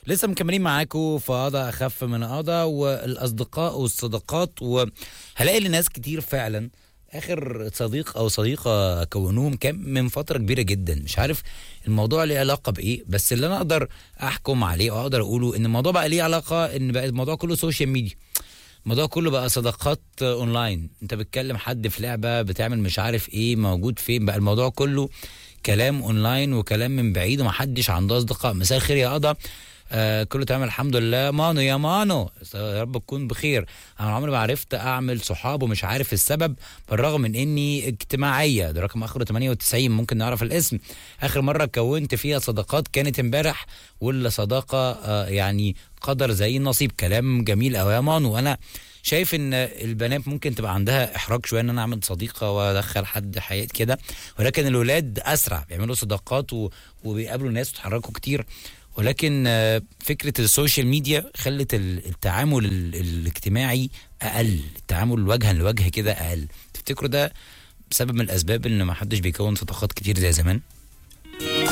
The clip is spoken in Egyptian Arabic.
لسه مكملين معاكم في قضاء اخف من قضاء والاصدقاء والصداقات وهلاقي لناس كتير فعلا اخر صديق او صديقه كونوهم كان من فتره كبيره جدا مش عارف الموضوع ليه علاقه بايه بس اللي انا اقدر احكم عليه او اقدر اقوله ان الموضوع بقى ليه علاقه ان بقى الموضوع كله سوشيال ميديا الموضوع كله بقى صداقات اونلاين انت بتكلم حد في لعبه بتعمل مش عارف ايه موجود فين بقى الموضوع كله كلام اونلاين وكلام من بعيد ومحدش عنده اصدقاء مساء الخير يا قضا آه كله تمام الحمد لله مانو يا مانو يا رب تكون بخير انا عمري ما عرفت اعمل صحاب ومش عارف السبب بالرغم من اني اجتماعيه ده رقم اخره 98 ممكن نعرف الاسم اخر مره كونت فيها صداقات كانت امبارح ولا صداقه آه يعني قدر زي النصيب كلام جميل قوي يا مانو انا شايف ان البنات ممكن تبقى عندها احراج شويه ان انا اعمل صديقه وادخل حد حياتي كده ولكن الولاد اسرع بيعملوا صداقات و... وبيقابلوا ناس ويتحركوا كتير ولكن آه، فكره السوشيال ميديا خلت ال- التعامل ال- الاجتماعي اقل التعامل وجها لوجه كده اقل تفتكروا ده بسبب من الاسباب ان ما حدش بيكون صداقات كتير زي زمان